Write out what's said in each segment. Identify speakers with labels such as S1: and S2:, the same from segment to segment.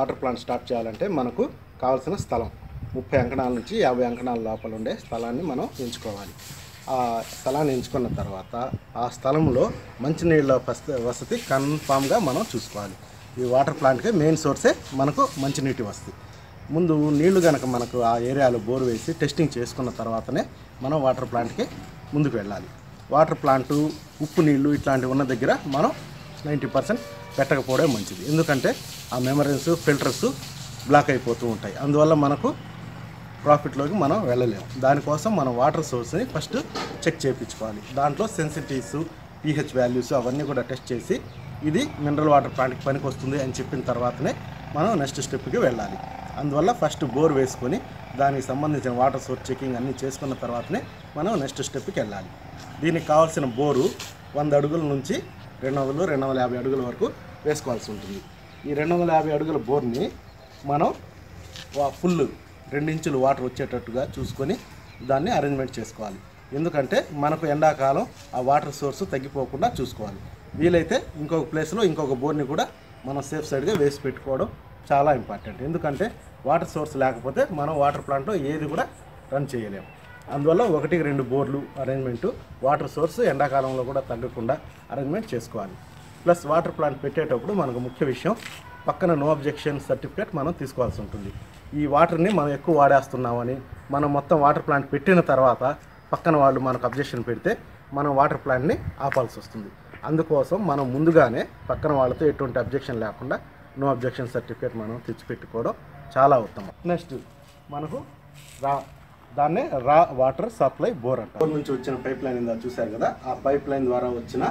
S1: Water plant start చేయాలంటే మనకు కావాల్సిన స్థలం ముప్పై అంకణాల నుంచి యాభై అంకణాల లోపల ఉండే స్థలాన్ని మనం ఎంచుకోవాలి ఆ స్థలాన్ని ఎంచుకున్న తర్వాత ఆ స్థలంలో మంచినీళ్ళ వసతి వసతి కన్ఫామ్గా మనం చూసుకోవాలి ఈ వాటర్ ప్లాంట్కి మెయిన్ సోర్సే మనకు మంచినీటి వసతి ముందు నీళ్లు కనుక మనకు ఆ ఏరియాలో బోర్ వేసి టెస్టింగ్ చేసుకున్న తర్వాతనే మనం వాటర్ ప్లాంట్కి ముందుకు వెళ్ళాలి వాటర్ ప్లాంటు ఉప్పు నీళ్లు ఇట్లాంటివి ఉన్న దగ్గర మనం నైంటీ పర్సెంట్ పెట్టకపోవడం మంచిది ఎందుకంటే ఆ మెమరీస్ ఫిల్టర్స్ బ్లాక్ అయిపోతూ ఉంటాయి అందువల్ల మనకు ప్రాఫిట్లోకి మనం వెళ్ళలేము దానికోసం మనం వాటర్ సోర్స్ని ఫస్ట్ చెక్ చేయించుకోవాలి దాంట్లో సెన్సిటివ్స్ పీహెచ్ వాల్యూస్ అవన్నీ కూడా టెస్ట్ చేసి ఇది మినరల్ వాటర్ ప్లాంట్కి పనికి వస్తుంది అని చెప్పిన తర్వాతనే మనం నెక్స్ట్ స్టెప్కి వెళ్ళాలి అందువల్ల ఫస్ట్ బోర్ వేసుకొని దానికి సంబంధించిన వాటర్ సోర్స్ చెకింగ్ అన్నీ చేసుకున్న తర్వాతనే మనం నెక్స్ట్ స్టెప్కి వెళ్ళాలి దీనికి కావాల్సిన బోరు వంద అడుగుల నుంచి రెండు వందలు రెండు వందల యాభై అడుగుల వరకు వేసుకోవాల్సి ఉంటుంది ఈ రెండు వందల యాభై అడుగుల బోర్ని మనం వా- ఫుల్ రెండించులు వాటర్ వచ్చేటట్టుగా చూసుకొని దాన్ని అరేంజ్మెంట్ చేసుకోవాలి ఎందుకంటే మనకు ఎండాకాలం ఆ వాటర్ సోర్స్ తగ్గిపోకుండా చూసుకోవాలి వీలైతే ఇంకొక ప్లేస్లో ఇంకొక బోర్ని కూడా మనం సేఫ్ సైడ్గా వేసి పెట్టుకోవడం చాలా ఇంపార్టెంట్ ఎందుకంటే వాటర్ సోర్స్ లేకపోతే మనం వాటర్ ప్లాంట్లో ఏది కూడా రన్ చేయలేము అందువల్ల ఒకటికి రెండు బోర్లు అరేంజ్మెంటు వాటర్ సోర్స్ ఎండాకాలంలో కూడా తగ్గకుండా అరేంజ్మెంట్ చేసుకోవాలి ప్లస్ వాటర్ ప్లాంట్ పెట్టేటప్పుడు మనకు ముఖ్య విషయం పక్కన నో అబ్జెక్షన్ సర్టిఫికేట్ మనం తీసుకోవాల్సి ఉంటుంది ఈ వాటర్ని మనం ఎక్కువ వాడేస్తున్నామని మనం మొత్తం వాటర్ ప్లాంట్ పెట్టిన తర్వాత పక్కన వాళ్ళు మనకు అబ్జెక్షన్ పెడితే మనం వాటర్ ప్లాంట్ని ఆపాల్సి వస్తుంది అందుకోసం మనం ముందుగానే పక్కన వాళ్ళతో ఎటువంటి అబ్జెక్షన్ లేకుండా నో అబ్జెక్షన్ సర్టిఫికేట్ మనం తెచ్చిపెట్టుకోవడం చాలా ఉత్తమం నెక్స్ట్ మనకు రా దాన్నే రా వాటర్ సప్లై బోర్ అంటారు బోర్ నుంచి వచ్చిన పైప్ లైన్ ఇందా చూశారు కదా ఆ పైప్ లైన్ ద్వారా వచ్చిన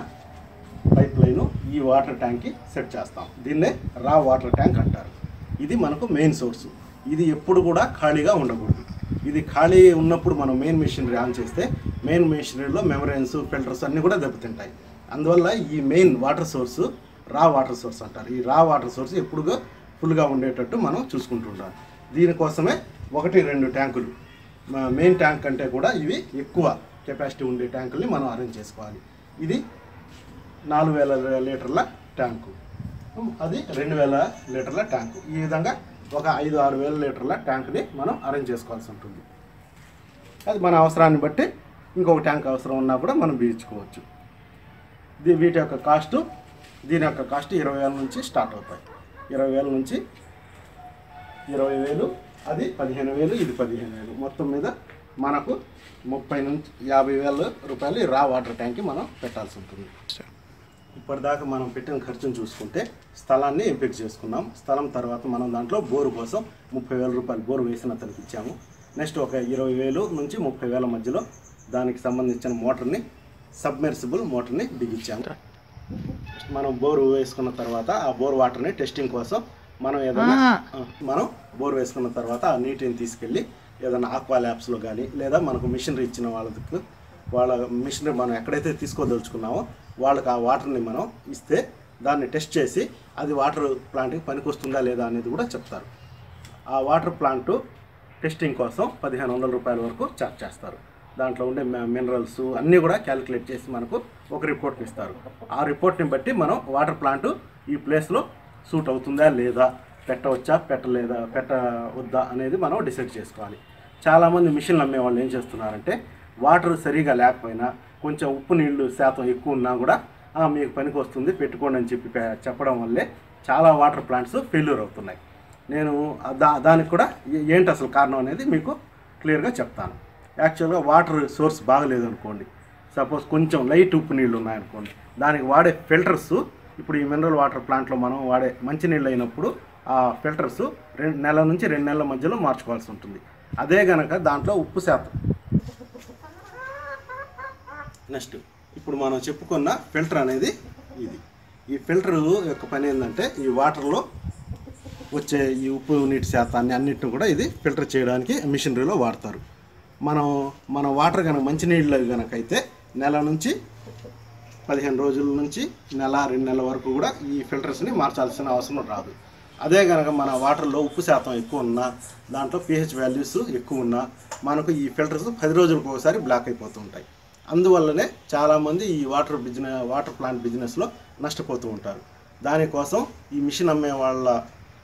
S1: పైప్ లైన్ ఈ వాటర్ ట్యాంక్కి సెట్ చేస్తాం దీన్నే రా వాటర్ ట్యాంక్ అంటారు ఇది మనకు మెయిన్ సోర్స్ ఇది ఎప్పుడు కూడా ఖాళీగా ఉండకూడదు ఇది ఖాళీ ఉన్నప్పుడు మనం మెయిన్ మెషినరీ ఆన్ చేస్తే మెయిన్ మెషినరీలో మెమరైన్స్ ఫిల్టర్స్ అన్నీ కూడా దెబ్బతింటాయి అందువల్ల ఈ main water source raw water source అంటారు ఈ రా వాటర్ సోర్స్ ఎప్పుడుగా ఫుల్గా ఉండేటట్టు మనం చూసుకుంటుంటాం దీనికోసమే ఒకటి రెండు ట్యాంకులు మా మెయిన్ ట్యాంక్ కంటే కూడా ఇవి ఎక్కువ కెపాసిటీ ఉండే ట్యాంకుల్ని మనం అరేంజ్ చేసుకోవాలి ఇది నాలుగు వేల లీటర్ల ట్యాంకు అది రెండు వేల లీటర్ల ట్యాంకు ఈ విధంగా ఒక ఐదు ఆరు వేల లీటర్ల ట్యాంక్ని మనం అరేంజ్ చేసుకోవాల్సి ఉంటుంది అది మన అవసరాన్ని బట్టి ఇంకొక ట్యాంక్ అవసరం ఉన్నా కూడా మనం బీయించుకోవచ్చు దీ వీటి యొక్క కాస్టు దీని యొక్క కాస్ట్ ఇరవై వేల నుంచి స్టార్ట్ అవుతాయి ఇరవై వేల నుంచి ఇరవై వేలు అది పదిహేను వేలు ఇది పదిహేను వేలు మొత్తం మీద మనకు ముప్పై నుంచి యాభై వేల రూపాయలు ఈ రా వాటర్ ట్యాంక్కి మనం పెట్టాల్సి ఉంటుంది ఇప్పటిదాకా మనం పెట్టిన ఖర్చును చూసుకుంటే స్థలాన్ని ఎంపిక చేసుకున్నాం స్థలం తర్వాత మనం దాంట్లో బోరు కోసం ముప్పై వేల రూపాయలు బోరు వేసిన అతనికి ఇచ్చాము నెక్స్ట్ ఒక ఇరవై వేలు నుంచి ముప్పై వేల మధ్యలో దానికి సంబంధించిన మోటార్ని సబ్మెర్సిబుల్ మోటార్ని బిగించాము మనం బోరు వేసుకున్న తర్వాత ఆ బోర్ వాటర్ని టెస్టింగ్ కోసం మనం ఏదైనా ఆ, మనం బోర్ వేసుకున్న తర్వాత ఆ నీటిని తీసుకెళ్ళి ఏదైనా ఆక్వా ల్యాబ్స్లో కానీ లేదా మనకు మిషనరీ ఇచ్చిన వాళ్ళకు వాళ్ళ మిషనరీ మనం ఎక్కడైతే తీసుకోదలుచుకున్నామో వాళ్ళకి ఆ వాటర్ని మనం ఇస్తే దాన్ని టెస్ట్ చేసి అది వాటర్ ప్లాంట్కి పనికొస్తుందా లేదా అనేది కూడా చెప్తారు ఆ వాటర్ ప్లాంట్ టెస్టింగ్ కోసం పదిహేను వందల రూపాయల వరకు చార్జ్ చేస్తారు దాంట్లో ఉండే మినరల్స్ అన్నీ కూడా క్యాలిక్యులేట్ చేసి మనకు ఒక రిపోర్ట్ని ఇస్తారు ఆ రిపోర్ట్ని బట్టి మనం వాటర్ ప్లాంట్ ఈ ప్లేస్లో సూట్ అవుతుందా లేదా పెట్టవచ్చా పెట్టలేదా పెట్టవద్దా అనేది మనం డిసైడ్ చేసుకోవాలి చాలామంది మిషన్లు అమ్మే వాళ్ళు ఏం చేస్తున్నారంటే వాటర్ సరిగా లేకపోయినా కొంచెం ఉప్పు నీళ్లు శాతం ఎక్కువ ఉన్నా కూడా "ఆ, మీకు పనికి వస్తుంది పెట్టుకోండి అని చెప్పి పె- చెప్పడం వల్లే చాలా వాటర్ ప్లాంట్స్ ఫెయిల్యూర్ అవుతున్నాయి నేను దా దానికి కూడా ఏ- ఏంటి అసలు కారణం అనేది మీకు క్లియర్గా చెప్తాను యాక్చువల్గా వాటర్ సోర్స్ బాగలేదు అనుకోండి సపోజ్ కొంచెం లైట్ ఉప్పు నీళ్ళు ఉన్నాయనుకోండి దానికి వాడే ఫిల్టర్స్ ఇప్పుడు ఈ మినరల్ వాటర్ ప్లాంట్లో మనం వాడే మంచినీళ్ళు అయినప్పుడు ఆ ఫిల్టర్స్ రెండు నెలల నుంచి రెండు నెలల మధ్యలో మార్చుకోవాల్సి ఉంటుంది అదే గనక దాంట్లో ఉప్పు శాతం నెక్స్ట్ ఇప్పుడు మనం చెప్పుకున్న ఫిల్టర్ అనేది ఇది ఈ ఫిల్టర్ యొక్క పని ఏంటంటే ఈ వాటర్లో వచ్చే ఈ ఉప్పు నీటి శాతాన్ని అన్నిటిని కూడా ఇది ఫిల్టర్ చేయడానికి మిషనరీలో వాడతారు మనం మన వాటర్ కనుక మంచినీళ్ళు కనుక అయితే నెల నుంచి పదిహేను రోజుల నుంచి నెల రెండు నెలల వరకు కూడా ఈ ఫిల్టర్స్ని మార్చాల్సిన అవసరం రాదు అదే కనుక మన వాటర్లో ఉప్పు శాతం ఎక్కువ ఉన్నా దాంట్లో pH వాల్యూస్ ఎక్కువ ఉన్నా మనకు ఈ ఫిల్టర్స్ పది రోజులకు ఒకసారి బ్లాక్ అయిపోతూ ఉంటాయి అందువల్లనే చాలామంది ఈ వాటర్ బిజినెస్ వాటర్ ప్లాంట్ బిజినెస్లో నష్టపోతూ ఉంటారు దానికోసం ఈ మిషన్ అమ్మే వాళ్ళ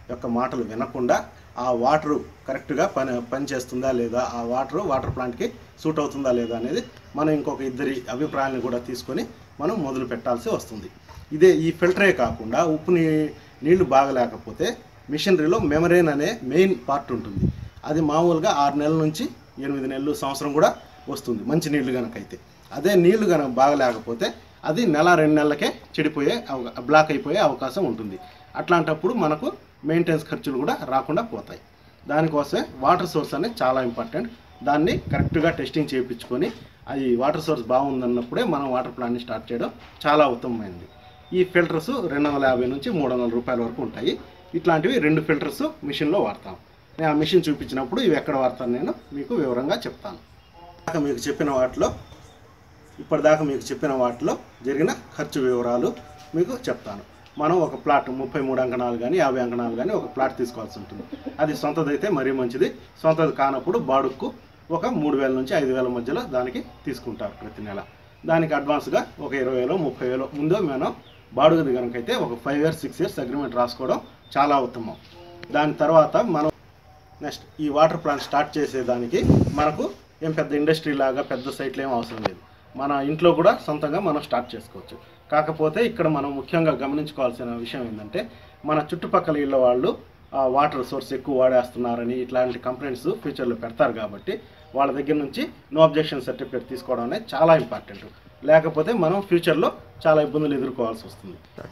S1: యొక్క మాటలు వినకుండా ఆ వాటరు కరెక్ట్గా పని పనిచేస్తుందా లేదా ఆ వాటర్ వాటర్ ప్లాంట్కి సూట్ అవుతుందా లేదా అనేది మనం ఇంకొక ఇద్దరి అభిప్రాయాలను కూడా తీసుకొని మనం మొదలు పెట్టాల్సి వస్తుంది ఇదే ఈ ఫిల్టరే కాకుండా ఉప్పు నీ నీళ్లు బాగలేకపోతే మిషనరీలో మెమరేన్ అనే మెయిన్ పార్ట్ ఉంటుంది అది మామూలుగా ఆరు నెలల నుంచి ఎనిమిది నెలలు సంవత్సరం కూడా వస్తుంది మంచి నీళ్లు కనుకైతే అదే నీళ్లు కనుక బాగలేకపోతే అది నెల రెండు నెలలకే చెడిపోయే అవ- బ్లాక్ అయిపోయే అవకాశం ఉంటుంది అట్లాంటప్పుడు మనకు మెయింటెనెన్స్ ఖర్చులు కూడా రాకుండా పోతాయి దానికోసమే వాటర్ సోర్స్ అనేది చాలా ఇంపార్టెంట్ దాన్ని కరెక్ట్గా టెస్టింగ్ చేయించుకొని అది వాటర్ సోర్స్ బాగుందన్నప్పుడే మనం వాటర్ ప్లాంట్ని స్టార్ట్ చేయడం చాలా ఉత్తమమైనది ఈ ఫిల్టర్స్ రెండు వందల యాభై నుంచి మూడు వందల రూపాయల వరకు ఉంటాయి ఇట్లాంటివి రెండు ఫిల్టర్స్ మిషన్లో వాడతాం నేను ఆ మిషన్ చూపించినప్పుడు ఇవి ఎక్కడ వాడతాను నేను మీకు వివరంగా చెప్తాను దాకా మీకు చెప్పిన వాటిలో ఇప్పటిదాకా మీకు చెప్పిన వాటిలో జరిగిన ఖర్చు వివరాలు మీకు చెప్తాను మనం ఒక ప్లాట్ ముప్పై మూడు అంకణాలు కానీ యాభై అంకణాలు కానీ ఒక ప్లాట్ తీసుకోవాల్సి ఉంటుంది అది సొంతదైతే మరీ మంచిది సొంతది కానప్పుడు బాడుక్కు ఒక మూడు వేల నుంచి ఐదు వేల మధ్యలో దానికి తీసుకుంటారు ప్రతి నెల దానికి అడ్వాన్స్గా ఒక ఇరవై వేలు ముప్పై వేలు ముందు మనం బాడుగది కనుకైతే ఒక five years six years agreement రాసుకోవడం చాలా ఉత్తమం దాని తర్వాత మనం నెక్స్ట్ ఈ వాటర్ ప్లాంట్ స్టార్ట్ చేసేదానికి మనకు ఏం పెద్ద ఇండస్ట్రీ లాగా పెద్ద సైట్లు ఏం అవసరం లేదు మన ఇంట్లో కూడా సొంతంగా మనం స్టార్ట్ చేసుకోవచ్చు కాకపోతే ఇక్కడ మనం ముఖ్యంగా గమనించుకోవాల్సిన విషయం ఏంటంటే మన చుట్టుపక్కల ఇళ్ళ వాళ్ళు ఆ వాటర్ సోర్స్ ఎక్కువ వాడేస్తున్నారని ఇట్లాంటి కంప్లైంట్స్ ఫ్యూచర్లో పెడతారు కాబట్టి వాళ్ళ దగ్గర నుంచి నో అబ్జెక్షన్ సర్టిఫికేట్ తీసుకోవడం అనేది చాలా ఇంపార్టెంట్ లేకపోతే మనం ఫ్యూచర్లో చాలా ఇబ్బందులు ఎదుర్కోవాల్సి వస్తుంది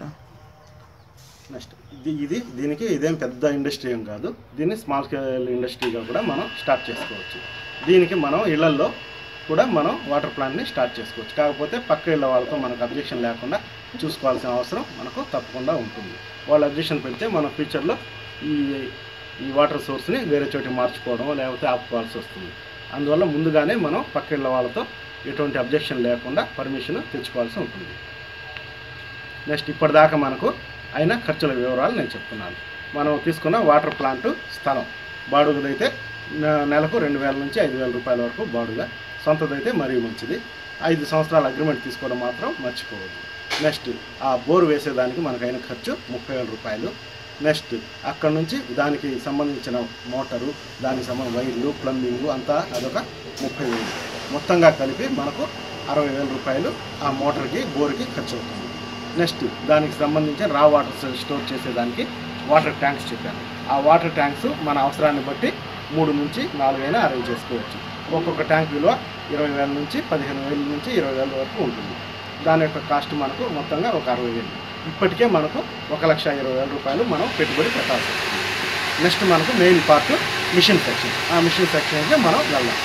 S1: నెక్స్ట్ ఇది ఇది దీనికి ఇదేం పెద్ద ఇండస్ట్రీ ఏం కాదు దీన్ని స్మాల్ స్కేల్ ఇండస్ట్రీగా కూడా మనం స్టార్ట్ చేసుకోవచ్చు దీనికి మనం ఇళ్లల్లో కూడా మనం వాటర్ ప్లాంట్ని స్టార్ట్ చేసుకోవచ్చు కాకపోతే పక్క ఇళ్ళ వాళ్ళతో మనకు అబ్జెక్షన్ లేకుండా చూసుకోవాల్సిన అవసరం మనకు తప్పకుండా ఉంటుంది వాళ్ళు అబ్జెక్షన్ పెడితే మనం ఫ్యూచర్లో ఈ ఈ వాటర్ సోర్స్ని వేరే చోటి మార్చుకోవడం లేకపోతే ఆపుకోవాల్సి వస్తుంది అందువల్ల ముందుగానే మనం పక్క ఇళ్ళ వాళ్ళతో ఎటువంటి అబ్జెక్షన్ లేకుండా పర్మిషన్ తెచ్చుకోవాల్సి ఉంటుంది నెక్స్ట్ ఇప్పటిదాకా మనకు అయిన ఖర్చుల వివరాలు నేను చెప్తున్నాను మనం తీసుకున్న వాటర్ ప్లాంట్ స్థలం బాడుగదైతే నె- నెలకు రెండు వేల నుంచి ఐదు వేల రూపాయల వరకు బాడుగ సొంతదైతే మరీ మంచిది ఐదు సంవత్సరాల అగ్రిమెంట్ తీసుకోవడం మాత్రం మర్చిపోవద్దు నెక్స్ట్ ఆ బోర్ వేసేదానికి మనకైన ఖర్చు ముప్పై వేల రూపాయలు నెక్స్ట్ అక్కడ నుంచి దానికి సంబంధించిన మోటారు దానికి సంబంధించిన వైర్లు ప్లంబింగ్ అంతా అదొక ముప్పై వేలు మొత్తంగా కలిపి మనకు అరవై వేల రూపాయలు ఆ మోటార్కి బోర్కి ఖర్చు అవుతుంది నెక్స్ట్ దానికి సంబంధించిన రా వాటర్ స్టోర్ చేసేదానికి వాటర్ ట్యాంక్స్ చెప్పాను ఆ వాటర్ ట్యాంక్స్ మన అవసరాన్ని బట్టి మూడు నుంచి నాలుగైనా అరేంజ్ చేసుకోవచ్చు ఒక్కొక్క ట్యాంక్ విలువ ఇరవై వేల నుంచి పదిహేను వేల నుంచి ఇరవై వేల వరకు ఉంటుంది దాని యొక్క కాస్ట్ మనకు మొత్తంగా ఒక అరవై వేలు ఇప్పటికే మనకు ఒక లక్ష ఇరవై వేల రూపాయలు మనం పెట్టుబడి పెట్టాల్సి వస్తుంది నెక్స్ట్ మనకు మెయిన్ పార్ట్ మిషన్ సెక్షన్ ఆ మిషన్ సెక్షన్కి మనం వెళ్దాం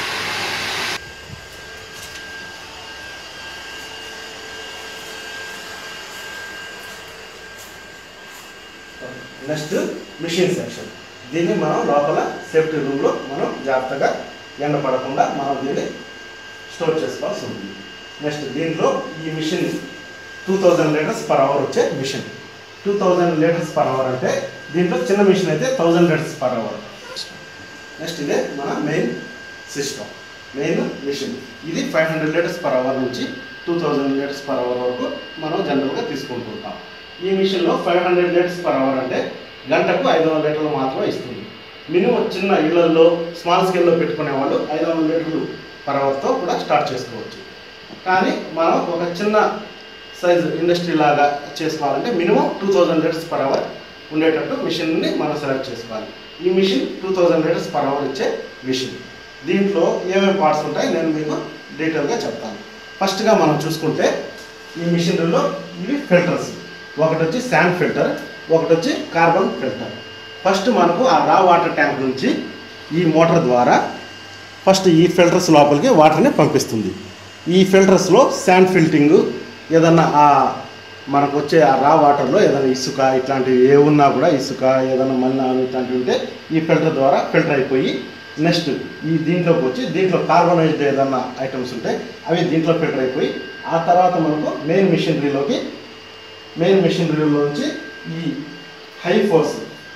S1: నెక్స్ట్ మిషన్ సెక్షన్ దీన్ని మనం లోపల సేఫ్టీ రూమ్లో మనం జాగ్రత్తగా ఎండ పడకుండా మనం దీన్ని స్టోర్ చేసుకోవాల్సి ఉంటుంది నెక్స్ట్ దీంట్లో ఈ machine two thousand litres per hour వచ్చే machine two thousand litres per hour అంటే దీంట్లో చిన్న మిషన్ అయితే thousand litres per hour next ఇదే మన మెయిన్ సిస్టమ్ మెయిన్ మిషన్ ఇది five hundred litres per hour నుంచి two thousand litres per hour వరకు మనం జనరల్గా తీసుకుంటుంటాం ఈ మిషన్లో five hundred litres per hour అంటే గంటకు ఐదు వందల లీటర్లు మాత్రమే ఇస్తుంది మినిమం చిన్న ఇళ్లలో స్మాల్ స్కేల్లో పెట్టుకునే వాళ్ళు ఐదు వందల లీటర్లు పర్ అవర్తో కూడా స్టార్ట్ చేసుకోవచ్చు కానీ మనం ఒక చిన్న సైజ్ ఇండస్ట్రీ లాగా చేసుకోవాలంటే minimum two thousand litres per hour ఉండేటట్టు మిషన్ని మనం సెలెక్ట్ చేసుకోవాలి ఈ machine two thousand litres per hour ఇచ్చే మిషన్ దీంట్లో ఏమేమి పార్ట్స్ ఉంటాయి నేను మీకు డీటెయిల్గా చెప్తాను ఫస్ట్గా మనం చూసుకుంటే ఈ మిషనరీలో ఇవి ఫిల్టర్స్ ఒకటి వచ్చి శాండ్ ఫిల్టర్ ఒకటి వచ్చి కార్బన్ ఫిల్టర్ ఫస్ట్ మనకు ఆ రా వాటర్ ట్యాంక్ నుంచి ఈ మోటార్ ద్వారా ఫస్ట్ ఈ ఫిల్టర్స్ లోపలికి వాటర్ని పంపిస్తుంది ఈ ఫిల్టర్స్లో శాండ్ ఫిల్టింగ్ ఏదన్నా ఆ మనకు వచ్చే ఆ రా వాటర్లో ఏదైనా ఇసుక ఇట్లాంటివి ఏ ఉన్నా కూడా ఇసుక ఏదైనా మలినాలు ఇట్లాంటివి ఉంటే ఈ ఫిల్టర్ ద్వారా ఫిల్టర్ అయిపోయి నెక్స్ట్ ఈ దీంట్లోకి వచ్చి దీంట్లో కార్బనైజ్డ్ ఏదన్నా ఐటమ్స్ ఉంటాయి అవి దీంట్లో ఫిల్టర్ అయిపోయి ఆ తర్వాత మనకు మెయిన్ మిషనరీలోకి మెయిన్ మిషనరీలో నుంచి ఈ high force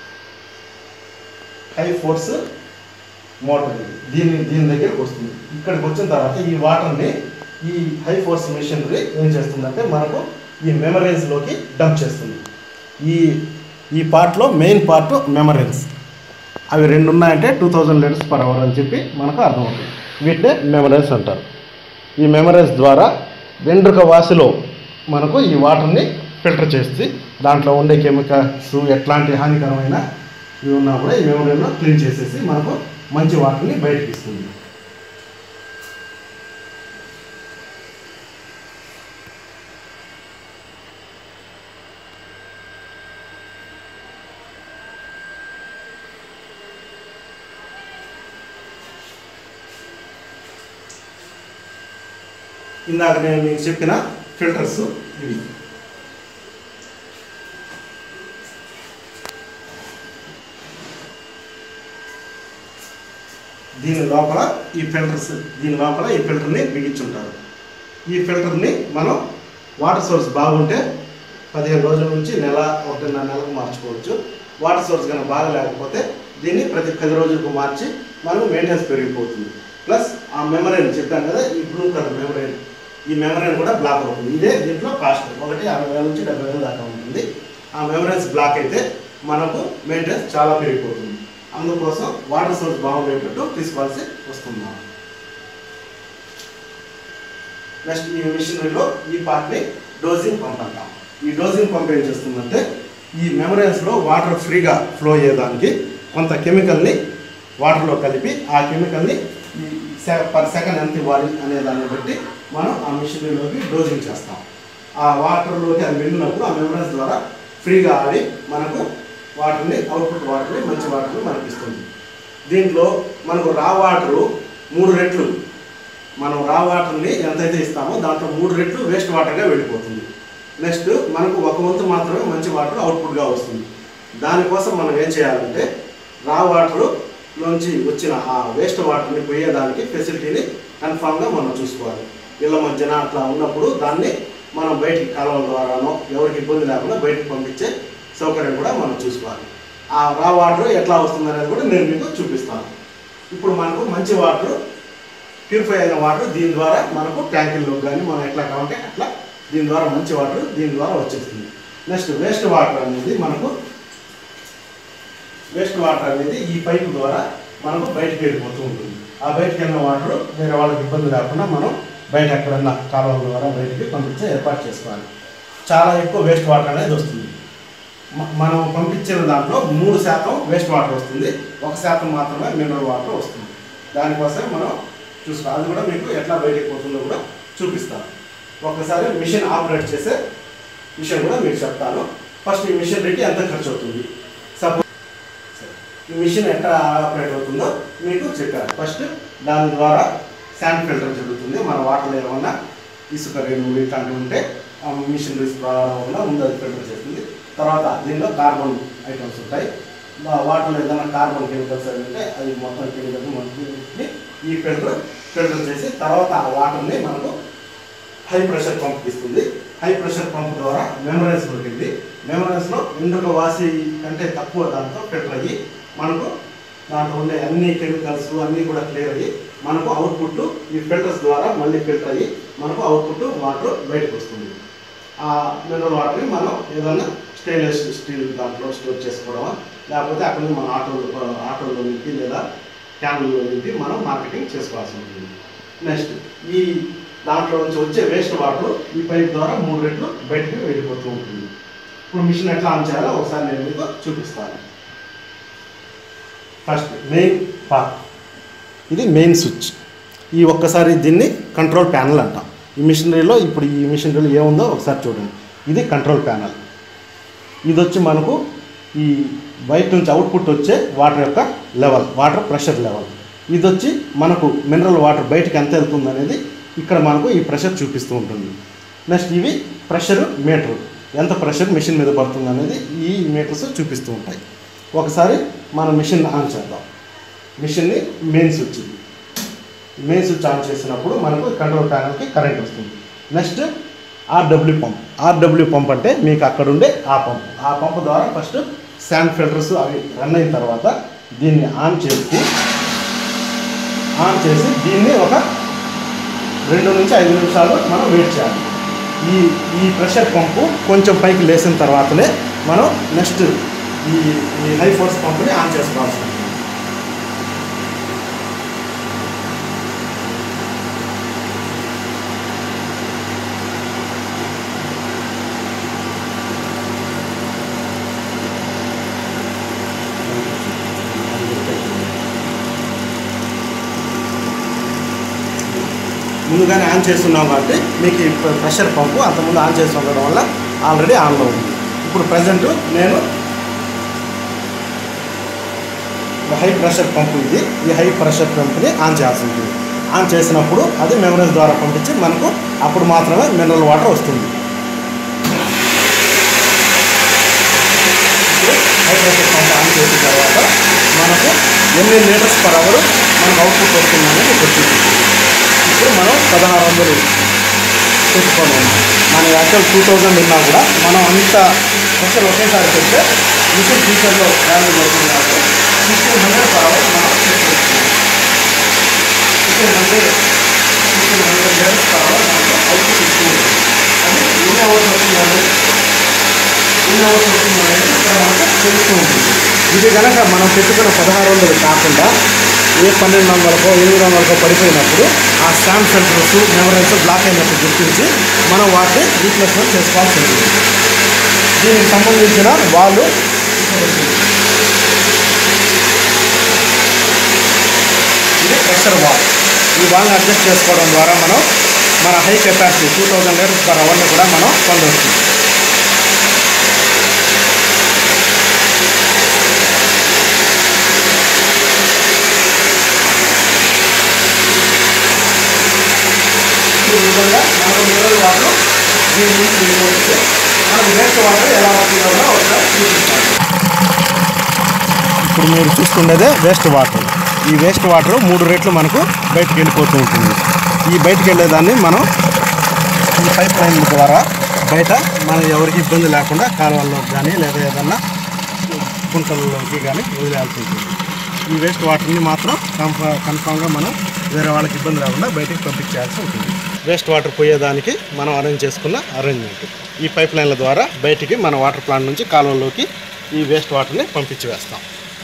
S1: high force motor ఇది. దీని దీని దగ్గరకు వస్తుంది ఇక్కడికి వచ్చిన తర్వాత ఈ వాటర్ని ఈ హై ఫోర్స్ మిషనరీ ఏం చేస్తుందంటే మనకు ఈ మెమరీస్లోకి డంప్ చేస్తుంది ఈ ఈ పార్ట్లో మెయిన్ పార్ట్ మెమరెన్స్ అవి రెండు ఉన్నాయంటే two thousand litres per hour అని చెప్పి మనకు అర్థమవుతుంది వీటినే మెమరెన్స్ అంటారు ఈ మెమరెన్స్ ద్వారా వెండ్రుక వాసిలో మనకు ఈ వాటర్ని ఫిల్టర్ చేసి దాంట్లో ఉండే కెమికల్స్ ఎట్లాంటి హానికరమైన ఇవి ఉన్నా కూడా ఈ మెమరీలో క్లీన్ చేసేసి మనకు మంచి వాటర్ని బయటకి ఇస్తుంది ఇందాక నేను మీకు చెప్పిన ఫిల్టర్స్ ఇవి దీని లోపల ఈ ఫిల్టర్స్ దీని లోపల ఈ ఫిల్టర్ని బిగించుంటారు ఈ ఫిల్టర్ని మనం వాటర్ సోర్స్ బాగుంటే పదిహేను రోజుల నుంచి నెల ఒకటిన్నర నెలకు మార్చుకోవచ్చు వాటర్ సోర్స్ కనుక బాగా లేకపోతే దీన్ని ప్రతి పది రోజులకు మార్చి మనకు మెయింటెనెన్స్ పెరిగిపోతుంది ప్లస్ ఆ మెమరైన్ చెప్పాను కదా ఈ బ్లూ కలర్ మెమరైన్ ఈ మెమరైన్ కూడా బ్లాక్ అవుతుంది ఇదే దీంట్లో కాస్ట్ ఒకటి అరవై వేల నుంచి డెబ్బై వేల దాకా ఉంటుంది ఆ మెమరైన్స్ బ్లాక్ అయితే మనకు మెయింటెనెన్స్ చాలా పెరిగిపోతుంది అందుకోసం వాటర్ సోర్స్ బాగుండేటట్టు తీసుకోవాల్సి వస్తుంది మనం. నెక్స్ట్ ఈ మిషనరీలో ఈ పార్ట్ని డోజింగ్ పంప్ అంటాం ఈ డోజింగ్ పంప్ ఏం చేస్తుందంటే ఈ మెమరైన్స్లో వాటర్ ఫ్రీగా ఫ్లో అయ్యేదానికి కొంత కెమికల్ని వాటర్లో కలిపి ఆ కెమికల్ని ఈ పర్ సెకండ్ ఎంత ఇవ్వాలి అనే దాన్ని బట్టి మనం ఆ మిషనరీలోకి డోజింగ్ చేస్తాం ఆ వాటర్లోకి అది వెళ్ళినప్పుడు ఆ మెమరైన్స్ ద్వారా ఫ్రీగా ఆడి మనకు వాటర్ని అవుట్పుట్ వాటర్ని మంచి వాటర్ని మనకి ఇస్తుంది దీంట్లో మనకు రా వాటరు మూడు రెట్లు మనం రా వాటర్ని ఎంతైతే ఇస్తామో దాంట్లో మూడు రెట్లు వేస్ట్ వాటర్గా వెళ్ళిపోతుంది నెక్స్ట్ మనకు ఒక వంతు మాత్రమే మంచి వాటర్ అవుట్పుట్గా వస్తుంది దానికోసం మనం ఏం చేయాలంటే రా వాటర్ నుంచి వచ్చిన ఆ వేస్ట్ వాటర్ని పోయేదానికి ఫెసిలిటీని కన్ఫామ్గా మనం చూసుకోవాలి ఇళ్ళ మధ్యన అట్లా ఉన్నప్పుడు దాన్ని మనం బయటికి కాలువల ద్వారానో ఎవరికి ఇబ్బంది లేకుండా బయటికి పంపించే సౌకర్యం కూడా మనం చూసుకోవాలి ఆ రా వాటర్ ఎట్లా వస్తుంది అనేది కూడా నేను మీకు చూపిస్తాను ఇప్పుడు మనకు మంచి వాటర్ ప్యూరిఫై అయిన వాటర్ దీని ద్వారా మనకు ట్యాంకుల్లో కానీ మనం ఎట్లా కావాలంటే అట్లా దీని ద్వారా మంచి వాటర్ దీని ద్వారా వచ్చేస్తుంది నెక్స్ట్ వేస్ట్ వాటర్ అనేది మనకు వేస్ట్ వాటర్ అనేది ఈ పైపు ద్వారా మనకు బయటకు వెళ్ళిపోతూ ఉంటుంది ఆ బయటకు వెళ్ళిన వాటర్ వేరే వాళ్ళకి ఇబ్బంది లేకుండా మనం బయట ఎక్కడన్నా కాలువల ద్వారా బయటికి పంపించే ఏర్పాటు చేసుకోవాలి చాలా ఎక్కువ వేస్ట్ వాటర్ అనేది వస్తుంది మ- మనం పంపించిన దాంట్లో మూడు శాతం వేస్ట్ వాటర్ వస్తుంది ఒక శాతం మాత్రమే మినరల్ వాటర్ వస్తుంది దానికోసం మనం చూసుకోవాలి అది కూడా మీకు ఎట్లా బయటకు పోతుందో కూడా చూపిస్తాను ఒకసారి మిషన్ ఆపరేట్ చేసే విషయం కూడా మీకు చెప్తాను ఫస్ట్ ఈ మిషనరీకి ఎంత ఖర్చు అవుతుంది సపోజ్ ఈ మిషన్ ఎట్లా ఆపరేట్ అవుతుందో మీకు చెప్పాను ఫస్ట్ దాని ద్వారా శాండ్ ఫిల్టర్ జరుగుతుంది మన వాటర్లో ఏమన్నా ఇసుక రేణువులు ఇట్లాంటివి ఉంటే ఆ మిషనరీస్ ద్వారా వల్ల ముందు అది ఫిల్టర్ చేస్తుంది తర్వాత దీనిలో కార్బన్ ఐటమ్స్ ఉంటాయి వా- వాటర్లో ఏదైనా కార్బన్ కెమికల్స్ అవి ఉంటే అది మొత్తం కెమికల్స్ మనకి ఈ ఫిల్టర్ ఫిల్టర్ చేసి తర్వాత ఆ వాటర్ని మనకు హై ప్రెషర్ పంప్ ఇస్తుంది హై ప్రెషర్ పంప్ ద్వారా మెమరైన్స్ దొరికింది మెమరైన్స్లో ఇందుకు వాసి కంటే తక్కువ దాంతో ఫిల్టర్ అయ్యి మనకు దాంట్లో ఉండే అన్ని కెమికల్స్ అన్నీ కూడా క్లియర్ అయ్యి మనకు అవుట్పుట్ ఈ ఫిల్టర్స్ ద్వారా మళ్ళీ ఫిల్టర్ అయ్యి మనకు అవుట్పుట్ వాటర్ బయటకు వస్తుంది ఆ మినరల్ వాటర్ని మనం ఏదైనా స్టెయిన్లెస్ స్టీల్ దాంట్లో స్టోర్ చేసుకోవడమా లేకపోతే అక్కడ నుంచి మన ఆటోలో ఆటోలో నింపి లేదా క్యాన్లో నింపి మనం మార్కెటింగ్ చేసుకోవాల్సి ఉంటుంది నెక్స్ట్ ఈ దాంట్లో నుంచి వచ్చే వేస్ట్ వాటర్ ఈ పైప్ ద్వారా మూడు రెట్లు బయటకు వెళ్ళిపోతూ ఉంటుంది ఇప్పుడు మిషన్ ఎట్లా ఆన్ చేయాలో ఒకసారి నేను మీకు చూపిస్తాను ఫస్ట్ మెయిన్ పార్ట్ ఇది మెయిన్ స్విచ్ ఈ ఒక్కసారి దీన్ని కంట్రోల్ ప్యానల్ అంటాం ఈ మిషనరీలో ఇప్పుడు ఈ మిషనరీలో ఏముందో ఒకసారి చూడండి ఇది కంట్రోల్ ప్యానల్ ఇది వచ్చి మనకు ఈ బయట నుంచి అవుట్పుట్ వచ్చే వాటర్ యొక్క లెవెల్ వాటర్ ప్రెషర్ లెవెల్ ఇది వచ్చి మనకు మినరల్ వాటర్ బయటకు ఎంత వెళ్తుంది అనేది ఇక్కడ మనకు ఈ ప్రెషర్ చూపిస్తూ ఉంటుంది నెక్స్ట్ ఇవి ప్రెషర్ మీటర్ ఎంత ప్రెషర్ మిషన్ మీద పడుతుంది అనేది ఈ మీటర్స్ చూపిస్తూ ఉంటాయి ఒకసారి మనం మిషన్ ఆన్ చేద్దాం మిషన్ని మెయిన్ స్విచ్ ఇది మెయిన్ స్విచ్ ఆన్ చేసినప్పుడు మనకు కంట్రోల్ ప్యానల్కి కరెంట్ వస్తుంది next RW pump RW pump అంటే మీకు అక్కడ ఉండే ఆ పంప్ ఆ పంప్ ద్వారా ఫస్ట్ శాండ్ ఫిల్టర్స్ అవి రన్ అయిన తర్వాత దీన్ని ఆన్ చేసి ఆన్ చేసి దీన్ని ఒక రెండు నుంచి ఐదు నిమిషాలు మనం వెయిట్ చేయాలి ఈ ఈ ప్రెషర్ పంపు కొంచెం పైకి లేసిన తర్వాతనే మనం నెక్స్ట్ ఈ ఈ హై ఫోర్స్ పంపుని ఆన్ చేసుకోవాల్సి ఉంటుంది ముందుగానే ఆన్ చేస్తున్నాం కాబట్టి మీకు ఈ ప్ర- ప్రెషర్ పంపు అంతకుముందు ఆన్ చేసి ఉండడం వల్ల ఆల్రెడీ ఆన్లో ఉంది ఇప్పుడు ప్రజెంట్ నేను హై ప్రెషర్ పంపు ఇది ఈ హై ప్రెషర్ పంపుని ఆన్ చేయాల్సి ఉంటుంది ఆన్ చేసినప్పుడు అది మెమరీస్ ద్వారా పంపించి మనకు అప్పుడు మాత్రమే మినరల్ వాటర్ వస్తుంది ఇప్పుడు హై ప్రెషర్ పంప్ ఆన్ చేసిన తర్వాత మనకు ఎన్ని లీటర్స్ పర్ అవర్ మనకు అవుట్పుట్ వస్తుందని ఇప్పుడు చూపిస్తుంది ఇప్పుడు మనం పదహారు వందలు పెట్టుకొని ఉన్నాం మన యాక్చువల్ టూ థౌజండ్ ఉన్నా కూడా మనం అంత ప్రెషర్ ఒకేసారి పెడితే మిషన్ ఫ్యూచర్లో డ్యామేజ్ అవుతుంది కాబట్టి ఫిఫ్టీన్ హండ్రెడ్ పర్ అవర్ మనం పెట్టుకుంటున్నాం fifteen hundred fifteen hundred litres per hour మనకు అవుట్పుట్ ఇస్తూ ఉంటుంది అది ఎన్ని అవర్స్ వస్తుందని ఎన్ని అవర్స్ వస్తుంది అనేది ఇక్కడ మనకు తెలుస్తూ ఉంటుంది ఇది కనుక మనం పెట్టుకున్న పదహారు వందలు కాకుండా ఏ పన్నెండు వందలకో ఎనిమిది వందలకో పడిపోయినప్పుడు ఆ స్టాంప్ సెంటర్స్ మెమరీస్ బ్లాక్ అయినట్టు గుర్తించి మనం వాటిని రీప్లేస్మెంట్ చేసుకోవాల్సి ఉంటుంది దీనికి సంబంధించిన వాళ్ళు ఇది ప్రెషర్ వాల్ ఈ వాల్ని అడ్జస్ట్ చేసుకోవడం ద్వారా మనం మన high capacity two thousand litres per అవర్ని కూడా మనం పొందవచ్చు ఈ విధంగా మనకు మినరల్ వాటర్ దీని నుంచి వెళ్ళిపోతుంది మనకు వేస్ట్ వాటర్ ఎలా వస్తుందో కూడా ఒకసారి చూపిస్తాను ఇప్పుడు మీరు చూస్తుండేదే వేస్ట్ వాటర్ ఈ వేస్ట్ వాటర్ మూడు రేట్లు మనకు బయటకు వెళ్ళిపోతూ ఉంటుంది ఈ బయటకు వెళ్ళేదాన్ని మనం ఈ పైప్ లైన్ ద్వారా బయట మనం ఎవరికి ఇబ్బంది లేకుండా కాలువల్లోకి కానీ లేదా ఏదన్నా కుంటల్లోకి కానీ వదిలేయాల్సి ఉంటుంది ఈ వేస్ట్ వాటర్ని మాత్రం కన్ఫా కన్ఫామ్గా మనం వేరే వాళ్ళకి ఇబ్బంది లేకుండా బయటికి పంపించేయాల్సి ఉంటుంది వేస్ట్ వాటర్ పోయేదానికి మనం అరేంజ్ చేసుకున్న అరేంజ్మెంట్ ఈ పైప్ లైన్ల ద్వారా బయటికి మన వాటర్ ప్లాంట్ నుంచి కాలువలోకి ఈ వేస్ట్ వాటర్ని పంపించి వేస్తాం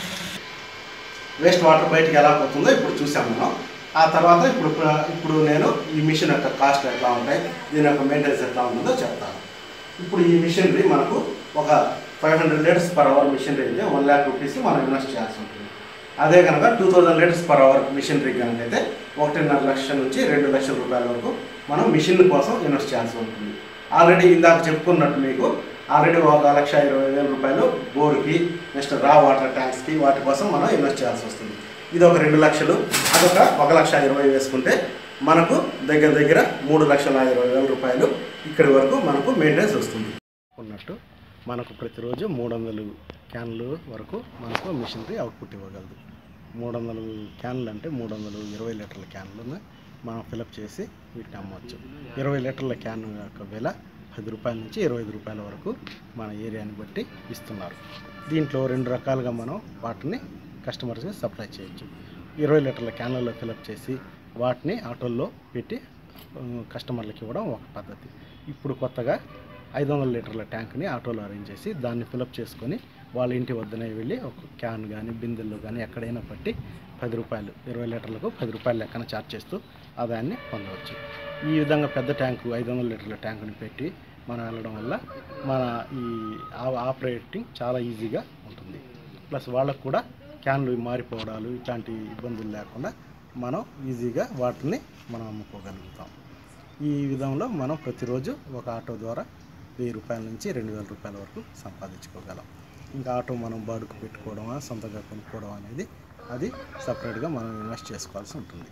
S1: వేస్ట్ వాటర్ బయటికి ఎలా పోతుందో ఇప్పుడు చూసాం మనం ఆ తర్వాత ఇప్పుడు ప్ర- ఇప్పుడు నేను ఈ మిషన్ యొక్క కాస్ట్ ఎట్లా ఉంటాయి దీని యొక్క మెయింటెనెన్స్ ఎట్లా ఉంటుందో చెప్తాను ఇప్పుడు ఈ మిషనరీ మనకు ఒక five hundred litres per hour machinery అయితే వన్ ల్యాక్ రూపీస్ మనం ఇన్వెస్ట్ చేయాల్సి ఉంటుంది అదే కనుక two thousand litres per hour machinery కనుక అయితే ఒకటిన్నర లక్షల నుంచి రెండు లక్షల రూపాయల వరకు మనం మిషన్ కోసం ఇన్వెస్ట్ చేయాల్సి ఉంటుంది ఆల్రెడీ ఇందాక చెప్పుకున్నట్టు మీకు ఆల్రెడీ ఒక లక్ష ఇరవై వేల రూపాయలు బోర్కి నెక్స్ట్ రా వాటర్ ట్యాంక్స్కి వాటి కోసం మనం ఇన్వెస్ట్ చేయాల్సి వస్తుంది ఇది ఒక రెండు లక్షలు అదొక ఒక లక్ష ఇరవై వేసుకుంటే మనకు దగ్గర దగ్గర మూడు లక్షల ఇరవై వేల రూపాయలు ఇక్కడి వరకు మనకు మెయింటెనెన్స్ వస్తుంది ఉన్నట్టు మనకు ప్రతిరోజు మూడు వందలు క్యాన్లు వరకు మనకు మిషనరీ అవుట్పుట్ ఇవ్వగలదు మూడు వందలు క్యాన్లు అంటే మూడు వందలు ఇరవై లీటర్ల క్యాన్లను మనం ఫిలప్ చేసి వీటిని అమ్మవచ్చు ఇరవై లీటర్ల క్యాన్ యొక్క వెల పది రూపాయల నుంచి ఇరవై ఐదు రూపాయల వరకు మన ఏరియాని బట్టి ఇస్తున్నారు దీంట్లో రెండు రకాలుగా మనం వాటిని కస్టమర్స్కి సప్లై చేయొచ్చు ఇరవై లీటర్ల క్యాన్లలో ఫిలప్ చేసి వాటిని ఆటోల్లో పెట్టి ఆ, కస్టమర్లకు ఇవ్వడం ఒక పద్ధతి ఇప్పుడు కొత్తగా ఐదు వందల లీటర్ల ట్యాంక్ని ఆటోలో అరేంజ్ చేసి దాన్ని ఫిలప్ చేసుకొని వాళ్ళ ఇంటి వద్దనే వెళ్ళి ఒక క్యాన్ కానీ బిందెల్లో కానీ ఎక్కడైనా పట్టి పది రూపాయలు ఇరవై లీటర్లకు పది రూపాయలు లెక్కన ఛార్జ్ చేస్తూ ఆదాయాన్ని పొందవచ్చు ఈ విధంగా పెద్ద ట్యాంకు ఐదు వందల లీటర్ల ట్యాంకుని పెట్టి మనం వెళ్ళడం వల్ల మన ఈ ఆ- ఆపరేటింగ్ చాలా ఈజీగా ఉంటుంది ప్లస్ వాళ్ళకు కూడా క్యాన్లు మారిపోవడాలు ఇట్లాంటి ఇబ్బందులు లేకుండా మనం ఈజీగా వాటిని మనం అమ్ముకోగలుగుతాం ఈ విధంలో మనం ప్రతిరోజు ఒక ఆటో ద్వారా వెయ్యి రూపాయల నుంచి రెండు వేల రూపాయల వరకు సంపాదించుకోగలం ఇంకా ఆటో మనం బాడుకు పెట్టుకోవడమా సొంతంగా కొనుక్కోవడం అనేది అది సపరేట్గా మనం ఇన్వెస్ట్ చేసుకోవాల్సి ఉంటుంది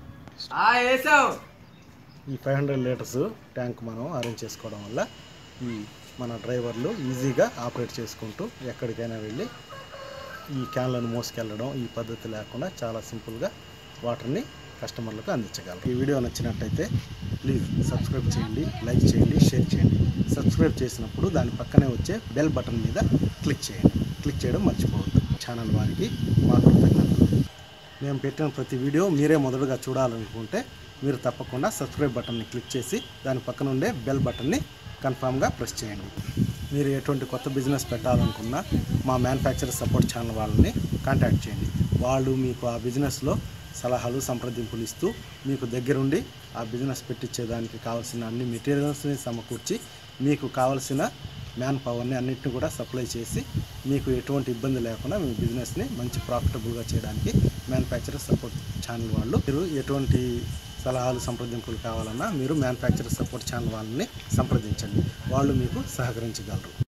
S1: ఈ ఫైవ్ హండ్రెడ్ లీటర్స్ ట్యాంక్ మనం అరేంజ్ చేసుకోవడం వల్ల ఈ మన డ్రైవర్లు ఈజీగా ఆపరేట్ చేసుకుంటూ ఎక్కడికైనా వెళ్ళి ఈ క్యాన్లను మోసుకెళ్ళడం ఈ పద్ధతి లేకుండా చాలా సింపుల్గా వాటర్ని కస్టమర్లకు అందించగలం ఈ వీడియో నచ్చినట్టయితే ప్లీజ్ సబ్స్క్రైబ్ చేయండి లైక్ చేయండి షేర్ చేయండి సబ్స్క్రైబ్ చేసినప్పుడు దాని పక్కనే వచ్చే బెల్ బటన్ మీద క్లిక్ చేయండి క్లిక్ చేయడం మర్చిపోవద్దు ఛానల్ వారికి మా కృతజ్ఞతలు మేము పెట్టిన ప్రతి వీడియో మీరే మొదటగా చూడాలనుకుంటే మీరు తప్పకుండా సబ్స్క్రైబ్ బటన్ని క్లిక్ చేసి దాని పక్కన ఉండే బెల్ బటన్ని కన్ఫామ్గా ప్రెస్ చేయండి మీరు ఎటువంటి కొత్త బిజినెస్ పెట్టాలనుకున్నా మా మ్యానుఫ్యాక్చర్ సపోర్ట్ ఛానల్ వాళ్ళని కాంటాక్ట్ చేయండి వాళ్ళు మీకు ఆ బిజినెస్లో సలహాలు సంప్రదింపులు ఇస్తూ మీకు దగ్గరుండి ఆ బిజినెస్ పెట్టించేదానికి కావాల్సిన అన్ని మెటీరియల్స్ని సమకూర్చి మీకు కావాల్సిన మ్యాన్ పవర్ని అన్నిటిని కూడా సప్లై చేసి మీకు ఎటువంటి ఇబ్బంది లేకుండా మీ బిజినెస్ని మంచి ప్రాఫిటబుల్గా చేయడానికి మ్యానుఫ్యాక్చరర్ సపోర్ట్ ఛానల్ వాళ్ళు మీరు ఎటువంటి సలహాలు సంప్రదింపులు కావాలన్నా మీరు మ్యానుఫ్యాక్చరర్ సపోర్ట్ ఛానల్ వాళ్ళని సంప్రదించండి వాళ్ళు మీకు సహకరించగలరు